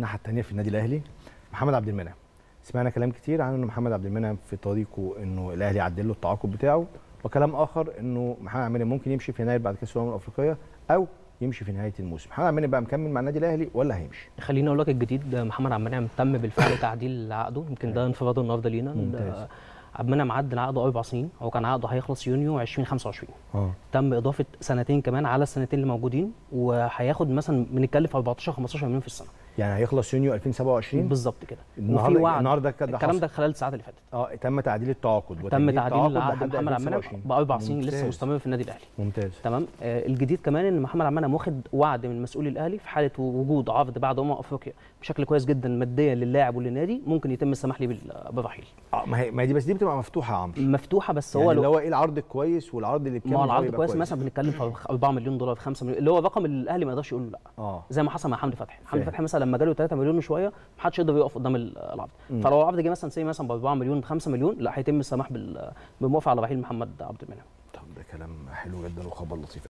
الناحيه الثانيه في النادي الاهلي محمد عبد المنعم سمعنا كلام كتير عن ان محمد عبد المنعم في طريقه انه الاهلي يعدل له التعاقد بتاعه وكلام اخر انه محمد عبد المنعم ممكن يمشي في يناير بعد كاس الامم الافريقيه او يمشي في نهايه الموسم محمد عبد المنعم بقى مكمل مع النادي الاهلي ولا هيمشي خليني اقول لك الجديد محمد عبد المنعم تم بالفعل تعديل عقده يمكن ده انفراد النهارده لينا ممتاز. عبد المنعم عدل عقده اربع سنين هو كان عقده هيخلص يونيو 2025 اه تم اضافه سنتين كمان على السنتين اللي موجودين وهياخد مثلا بنتكلم في 14 15 مليون في السنه يعني هيخلص يونيو 2027 بالظبط كده النهارده النهارده كده الكلام حصل. ده خلال الساعات اللي فاتت اه تم تعديل التعاقد تم وتجديد تعديل التعاقد العقد لحد محمد عبد المنعم 2027. باربع سنين لسه ممتاز. مستمر في النادي الاهلي ممتاز تمام آه الجديد كمان ان محمد عبد المنعم واخد وعد من مسؤولي الاهلي في حاله وجود عرض بعد امم افريقيا بشكل كويس جدا ماديا للاعب وللنادي ممكن يتم السماح ليه بال- بالرحيل اه ما هي ما هي دي بس دي بتبقى مفتوحه يا عمرو مفتوحه بس يعني هو اللي لو هو ايه العرض الكويس والعرض اللي بكام ما هو العرض يبقى كويس مثلا بنتكلم في 4 مليون دولار 5 مليون اللي هو الرقم اللي الاهلي ما يقدرش يقول له لا اه زي ما حصل مع حمدي فتحي حمدي فاهم. فتحي مثلا لما جاله 3 مليون وشويه ما حدش يقدر يقف قدام ال- العرض فلو العرض جه مثلا سي مثلا ب 4 مليون ب 5 مليون لا هيتم السماح بال- بالموافقه على رحيل محمد عبد المنعم طب ده كلام حلو جدا وخبر لطيف